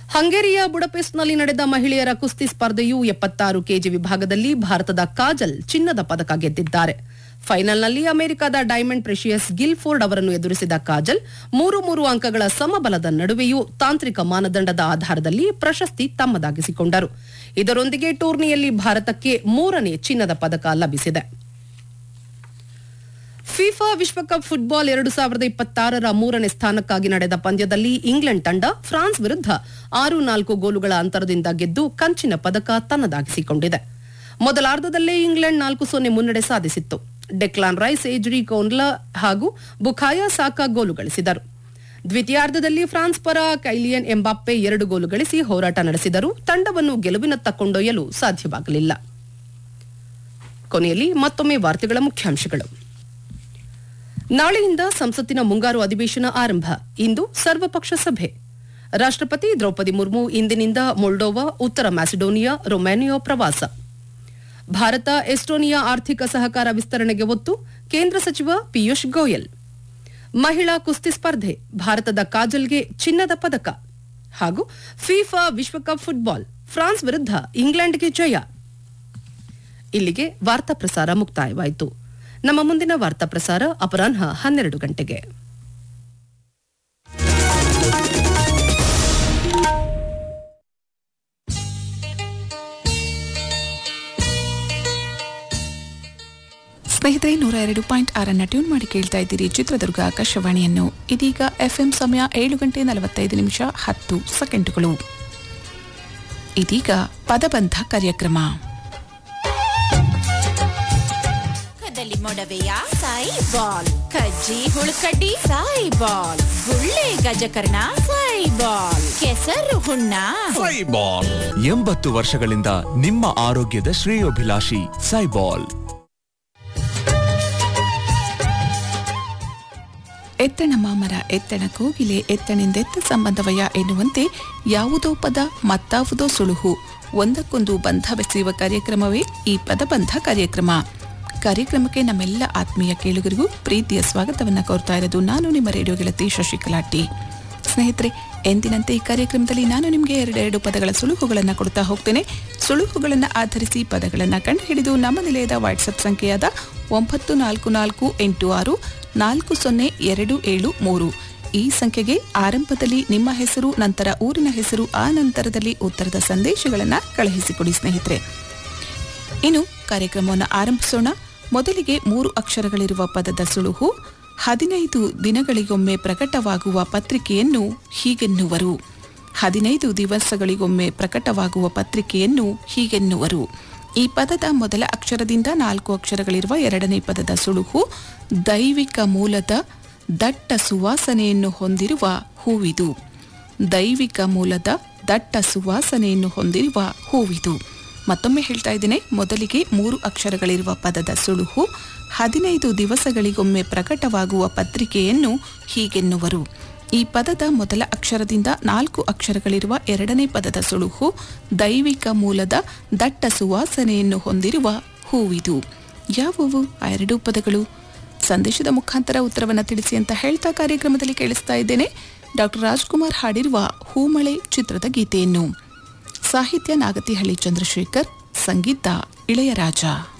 ಹಂಗೇರಿಯ ಬುಡಪೆಸ್ಟ್ನಲ್ಲಿ ನಡೆದ ಮಹಿಳೆಯರ ಕುಸ್ತಿ ಸ್ಪರ್ಧೆಯು ಎಪ್ಪತ್ತಾರು ಕೆಜಿ ವಿಭಾಗದಲ್ಲಿ ಭಾರತದ ಕಾಜಲ್ ಚಿನ್ನದ ಪದಕ ಗೆದ್ದಿದ್ದಾರೆ ಫೈನಲ್ನಲ್ಲಿ ಅಮೆರಿಕದ ಡೈಮಂಡ್ ಪ್ರೆಷಿಯಸ್ ಗಿಲ್ಫೋರ್ಡ್ ಅವರನ್ನು ಎದುರಿಸಿದ ಕಾಜಲ್ ಮೂರು ಮೂರು ಅಂಕಗಳ ಸಮಬಲದ ನಡುವೆಯೂ ತಾಂತ್ರಿಕ ಮಾನದಂಡದ ಆಧಾರದಲ್ಲಿ ಪ್ರಶಸ್ತಿ ತಮ್ಮದಾಗಿಸಿಕೊಂಡರು ಇದರೊಂದಿಗೆ ಟೂರ್ನಿಯಲ್ಲಿ ಭಾರತಕ್ಕೆ ಮೂರನೇ ಚಿನ್ನದ ಪದಕ ಲಭಿಸಿದೆ ಫಿಫಾ ವಿಶ್ವಕಪ್ ಫುಟ್ಬಾಲ್ ಎರಡು ಸಾವಿರದ ಇಪ್ಪತ್ತಾರರ ಮೂರನೇ ಸ್ಥಾನಕ್ಕಾಗಿ ನಡೆದ ಪಂದ್ಯದಲ್ಲಿ ಇಂಗ್ಲೆಂಡ್ ತಂಡ ಫ್ರಾನ್ಸ್ ವಿರುದ್ಧ ಆರು ನಾಲ್ಕು ಗೋಲುಗಳ ಅಂತರದಿಂದ ಗೆದ್ದು ಕಂಚಿನ ಪದಕ ತನ್ನದಾಗಿಸಿಕೊಂಡಿದೆ ಮೊದಲಾರ್ಧದಲ್ಲೇ ಇಂಗ್ಲೆಂಡ್ ನಾಲ್ಕು ಸೊನ್ನೆ ಮುನ್ನಡೆ ಸಾಧಿಸಿತ್ತು ಡೆಕ್ಲಾನ್ ರೈಸ್ ಏಜ್ರಿ ಕೋನ್ಲಾ ಹಾಗೂ ಬುಖಾಯಾ ಸಾಕಾ ಗೋಲು ಗಳಿಸಿದರು ದ್ವಿತೀಯಾರ್ಧದಲ್ಲಿ ಫ್ರಾನ್ಸ್ ಪರ ಕೈಲಿಯನ್ ಎಂಬಾಪ್ಪೆ ಎರಡು ಗೋಲು ಗಳಿಸಿ ಹೋರಾಟ ನಡೆಸಿದರೂ ತಂಡವನ್ನು ಗೆಲುವಿನತ್ತ ಕೊಂಡೊಯ್ಯಲು ಸಾಧ್ಯವಾಗಲಿಲ್ಲ ಕೊನೆಯಲ್ಲಿ ಮತ್ತೊಮ್ಮೆ ವಾರ್ತೆಗಳ ಮುಖ್ಯಾಂಶಗಳು ನಾಳೆಯಿಂದ ಸಂಸತ್ತಿನ ಮುಂಗಾರು ಅಧಿವೇಶನ ಆರಂಭ ಇಂದು ಸರ್ವಪಕ್ಷ ಸಭೆ ರಾಷ್ಟ್ರಪತಿ ದ್ರೌಪದಿ ಮುರ್ಮು ಇಂದಿನಿಂದ ಮೊಲ್ಡೋವಾ ಉತ್ತರ ಮ್ಯಾಸಿಡೋನಿಯಾ ರೊಮ್ಯಾನಿಯಾ ಪ್ರವಾಸ ಭಾರತ ಎಸ್ಟೋನಿಯಾ ಆರ್ಥಿಕ ಸಹಕಾರ ವಿಸ್ತರಣೆಗೆ ಒತ್ತು ಕೇಂದ್ರ ಸಚಿವ ಪಿಯೂಷ್ ಗೋಯಲ್ ಮಹಿಳಾ ಕುಸ್ತಿ ಸ್ಪರ್ಧೆ ಭಾರತದ ಕಾಜಲ್ಗೆ ಚಿನ್ನದ ಪದಕ ಹಾಗೂ ಫಿಫಾ ವಿಶ್ವಕಪ್ ಫುಟ್ಬಾಲ್ ಫ್ರಾನ್ಸ್ ವಿರುದ್ಧ ಇಂಗ್ಲೆಂಡ್ಗೆ ಜಯ ಇಲ್ಲಿಗೆ ವಾರ್ತಾ ಪ್ರಸಾರ ಮುಕ್ತಾಯವಾಯಿತು ನಮ್ಮ ಮುಂದಿನ ವಾರ್ತಾ ಪ್ರಸಾರ ಅಪರಾಹ್ನ ಹನ್ನೆರಡು ಗಂಟೆಗೆ ಸ್ನೇಹಿತರೆ ನೂರ ಎರಡು ಪಾಯಿಂಟ್ ಆರನ್ನ ಟ್ಯೂನ್ ಮಾಡಿ ಕೇಳ್ತಾ ಇದ್ದೀರಿ ಚಿತ್ರದುರ್ಗ ಆಕಾಶವಾಣಿಯನ್ನು ಇದೀಗ ಎಫ್ಎಂ ಸಮಯ ಏಳು ಗಂಟೆ ನಲವತ್ತೈದು ನಿಮಿಷ ಹತ್ತು ಸೆಕೆಂಡುಗಳು ಇದೀಗ ಪದಬಂಧ ಕಾರ್ಯಕ್ರಮ ಮುಖದಲ್ಲಿ ಮೊಡವೆಯ ಸಾಯಿ ಬಾಲ್ ಕಜ್ಜಿ ಹುಳುಕಡ್ಡಿ ಸಾಯಿ ಬಾಲ್ ಗುಳ್ಳೆ ಗಜಕರ್ಣ ಸಾಯಿ ಬಾಲ್ ಕೆಸರು ಹುಣ್ಣ ಸೈಬಾಲ್ ಎಂಬತ್ತು ವರ್ಷಗಳಿಂದ ನಿಮ್ಮ ಆರೋಗ್ಯದ ಶ್ರೇಯೋಭಿಲಾಷಿ ಸೈಬಾಲ್ ಎತ್ತಣ ಮಾಮರ ಎತ್ತಣ ಕೋಗಿಲೆ ಎತ್ತಣಿಂದೆತ್ತ ಸಂಬಂಧವಯ ಎನ್ನುವಂತೆ ಯಾವುದೋ ಪದ ಮತ್ತಾವುದೋ ಸುಳುಹು ಒಂದಕ್ಕೊಂದು ಬಂಧ ಬೆಸೆಯುವ ಕಾರ್ಯಕ್ರಮವೇ ಈ ಪದಬಂಧ ಕಾರ್ಯಕ್ರಮ ಕಾರ್ಯಕ್ರಮಕ್ಕೆ ನಮ್ಮೆಲ್ಲ ಆತ್ಮೀಯ ಕೇಳುಗರಿಗೂ ಪ್ರೀತಿಯ ಸ್ವಾಗತವನ್ನ ಕೋರ್ತಾ ಇರೋದು ನಾನು ನಿಮ್ಮ ರೇಡಿಯೋ ಗೆಳತಿ ಶಶಿಕಲಾ ಟಿ ಸ್ನೇಹಿತರೆ ಎಂದಿನಂತೆ ಈ ಕಾರ್ಯಕ್ರಮದಲ್ಲಿ ನಾನು ನಿಮಗೆ ಎರಡೆರಡು ಪದಗಳ ಸುಳುಹುಗಳನ್ನು ಕೊಡ್ತಾ ಹೋಗ್ತೇನೆ ಸುಳುಹುಗಳನ್ನು ಆಧರಿಸಿ ಪದಗಳನ್ನು ಕಂಡುಹಿಡಿದು ನಮ್ಮ ನಿಲಯದ ವಾಟ್ಸಪ್ ಸಂಖ್ಯೆಯಾದ ಒಂಬತ್ತು ನಾಲ್ಕು ನಾಲ್ಕು ಎಂಟು ಆರು ನಾಲ್ಕು ಸೊನ್ನೆ ಎರಡು ಏಳು ಮೂರು ಈ ಸಂಖ್ಯೆಗೆ ಆರಂಭದಲ್ಲಿ ನಿಮ್ಮ ಹೆಸರು ನಂತರ ಊರಿನ ಹೆಸರು ಆ ನಂತರದಲ್ಲಿ ಉತ್ತರದ ಸಂದೇಶಗಳನ್ನು ಕಳುಹಿಸಿಕೊಡಿ ಸ್ನೇಹಿತರೆ ಇನ್ನು ಕಾರ್ಯಕ್ರಮವನ್ನು ಆರಂಭಿಸೋಣ ಮೊದಲಿಗೆ ಮೂರು ಅಕ್ಷರಗಳಿರುವ ಪದದ ಸುಳುಹು ಹದಿನೈದು ದಿನಗಳಿಗೊಮ್ಮೆ ಪ್ರಕಟವಾಗುವ ಪತ್ರಿಕೆಯನ್ನು ಹೀಗೆನ್ನುವರು ಹದಿನೈದು ದಿವಸಗಳಿಗೊಮ್ಮೆ ಪ್ರಕಟವಾಗುವ ಪತ್ರಿಕೆಯನ್ನು ಹೀಗೆನ್ನುವರು ಈ ಪದದ ಮೊದಲ ಅಕ್ಷರದಿಂದ ನಾಲ್ಕು ಅಕ್ಷರಗಳಿರುವ ಎರಡನೇ ಪದದ ಸುಳುಹು ದೈವಿಕ ಮೂಲದ ದಟ್ಟ ಸುವಾಸನೆಯನ್ನು ಹೊಂದಿರುವ ಹೂವಿದು ದೈವಿಕ ಮೂಲದ ದಟ್ಟ ಸುವಾಸನೆಯನ್ನು ಹೊಂದಿರುವ ಹೂವಿದು ಮತ್ತೊಮ್ಮೆ ಹೇಳ್ತಾ ಇದ್ದೇನೆ ಮೊದಲಿಗೆ ಮೂರು ಅಕ್ಷರಗಳಿರುವ ಪದದ ಸುಳುಹು ಹದಿನೈದು ದಿವಸಗಳಿಗೊಮ್ಮೆ ಪ್ರಕಟವಾಗುವ ಪತ್ರಿಕೆಯನ್ನು ಹೀಗೆನ್ನುವರು ಈ ಪದದ ಮೊದಲ ಅಕ್ಷರದಿಂದ ನಾಲ್ಕು ಅಕ್ಷರಗಳಿರುವ ಎರಡನೇ ಪದದ ಸುಳುಹು ದೈವಿಕ ಮೂಲದ ದಟ್ಟ ಸುವಾಸನೆಯನ್ನು ಹೊಂದಿರುವ ಹೂವಿದು ಯಾವುವು ಆ ಎರಡೂ ಪದಗಳು ಸಂದೇಶದ ಮುಖಾಂತರ ಉತ್ತರವನ್ನು ತಿಳಿಸಿ ಅಂತ ಹೇಳ್ತಾ ಕಾರ್ಯಕ್ರಮದಲ್ಲಿ ಕೇಳಿಸ್ತಾ ಇದ್ದೇನೆ ಡಾಕ್ಟರ್ ರಾಜ್ಕುಮಾರ್ ಹಾಡಿರುವ ಹೂಮಳೆ ಚಿತ್ರದ ಗೀತೆಯನ್ನು ಸಾಹಿತ್ಯ ನಾಗತಿಹಳ್ಳಿ ಚಂದ್ರಶೇಖರ್ ಸಂಗೀತ ಇಳೆಯರಾಜ